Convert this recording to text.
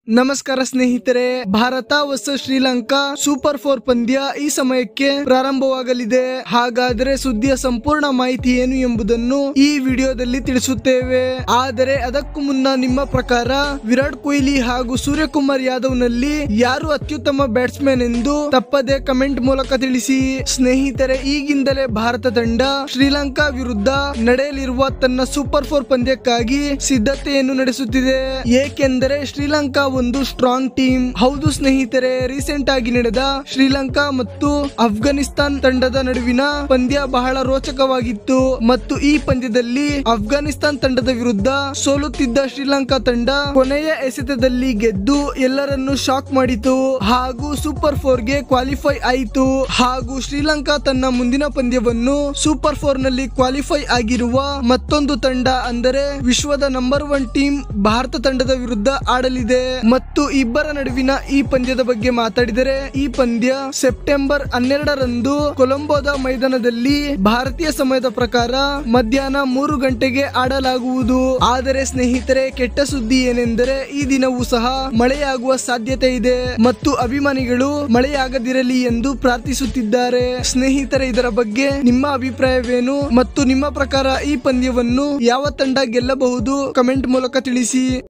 ನಮಸ್ಕಾರ ಸ್ನೇಹಿತರೆ ಭಾರತ ವಸ ಶ್ರೀಲಂಕಾ ಸೂಪರ್ ಫೋರ್ ಪಂದ್ಯ ಈ ಸಮಯಕ್ಕೆ ಪ್ರಾರಂಭವಾಗಲಿದೆ ಹಾಗಾದರೆ ಸುದ್ದಿಯ ಸಂಪೂರ್ಣ ಮಾಹಿತಿ ಏನು ಎಂಬುದನ್ನು ಈ ವಿಡಿಯೋದಲ್ಲಿ ತಿಳಿಸುತ್ತೇವೆ ಆದರೆ ಅದಕ್ಕೂ ಮುನ್ನ ನಿಮ್ಮ ಪ್ರಕಾರ ವಿರಾಟ್ ಕೊಹ್ಲಿ ಹಾಗೂ ಸೂರ್ಯಕುಮಾರ್ ಯಾದವ್ ನಲ್ಲಿ ಯಾರು ಅತ್ಯುತ್ತಮ ಬ್ಯಾಟ್ಸ್ಮನ್ ಎಂದು ತಪ್ಪದೆ ಕಮೆಂಟ್ ಮೂಲಕ ತಿಳಿಸಿ ಸ್ನೇಹಿತರೆ ಈಗಿಂದಲೇ ಭಾರತ ತಂಡ ಶ್ರೀಲಂಕಾ ವಿರುದ್ಧ ನಡೆಯಲಿರುವ ತನ್ನ ಸೂಪರ್ ಫೋರ್ ಪಂದ್ಯಕ್ಕಾಗಿ ಸಿದ್ಧತೆಯನ್ನು ನಡೆಸುತ್ತಿದೆ ಏಕೆಂದರೆ ಶ್ರೀಲಂಕಾ ಒಂದು ಸ್ಟ್ರಾಂಗ್ ಟೀಮ್ ಹೌದು ಸ್ನೇಹಿತರೆ ರೀಸೆಂಟ್ ಆಗಿ ನಡೆದ ಶ್ರೀಲಂಕಾ ಮತ್ತು ಅಫ್ಘಾನಿಸ್ತಾನ್ ತಂಡದ ನಡುವಿನ ಪಂದ್ಯ ಬಹಳ ರೋಚಕವಾಗಿತ್ತು ಮತ್ತು ಈ ಪಂದ್ಯದಲ್ಲಿ ಅಫ್ಘಾನಿಸ್ತಾನ್ ತಂಡದ ವಿರುದ್ಧ ಸೋಲುತ್ತಿದ್ದ ಶ್ರೀಲಂಕಾ ತಂಡ ಕೊನೆಯ ಎಸೆತದಲ್ಲಿ ಗೆದ್ದು ಎಲ್ಲರನ್ನು ಶಾಕ್ ಮಾಡಿತು ಹಾಗೂ ಸೂಪರ್ ಫೋರ್ ಗೆ ಕ್ವಾಲಿಫೈ ಆಯಿತು ಹಾಗೂ ಶ್ರೀಲಂಕಾ ತನ್ನ ಮುಂದಿನ ಪಂದ್ಯವನ್ನು ಸೂಪರ್ ಫೋರ್ ನಲ್ಲಿ ಕ್ವಾಲಿಫೈ ಆಗಿರುವ ಮತ್ತೊಂದು ತಂಡ ಅಂದರೆ ವಿಶ್ವದ ನಂಬರ್ ಒನ್ ಟೀಮ್ ಭಾರತ ತಂಡದ ವಿರುದ್ಧ ಆಡಲಿದೆ ಮತ್ತು ಇಬ್ಬರ ನಡುವಿನ ಈ ಪಂದ್ಯದ ಬಗ್ಗೆ ಮಾತಾಡಿದರೆ ಈ ಪಂದ್ಯ ಸೆಪ್ಟೆಂಬರ್ ಹನ್ನೆರಡರಂದು ಕೊಲಂಬೋದ ಮೈದಾನದಲ್ಲಿ ಭಾರತೀಯ ಸಮಯದ ಪ್ರಕಾರ ಮಧ್ಯಾಹ್ನ ಮೂರು ಗಂಟೆಗೆ ಆಡಲಾಗುವುದು ಆದರೆ ಸ್ನೇಹಿತರೆ ಕೆಟ್ಟ ಸುದ್ದಿ ಏನೆಂದರೆ ಈ ದಿನವೂ ಸಹ ಮಳೆಯಾಗುವ ಸಾಧ್ಯತೆ ಇದೆ ಮತ್ತು ಅಭಿಮಾನಿಗಳು ಮಳೆಯಾಗದಿರಲಿ ಎಂದು ಪ್ರಾರ್ಥಿಸುತ್ತಿದ್ದಾರೆ ಸ್ನೇಹಿತರೆ ಇದರ ಬಗ್ಗೆ ನಿಮ್ಮ ಅಭಿಪ್ರಾಯವೇನು ಮತ್ತು ನಿಮ್ಮ ಪ್ರಕಾರ ಈ ಪಂದ್ಯವನ್ನು ಯಾವ ತಂಡ ಗೆಲ್ಲಬಹುದು ಕಮೆಂಟ್ ಮೂಲಕ ತಿಳಿಸಿ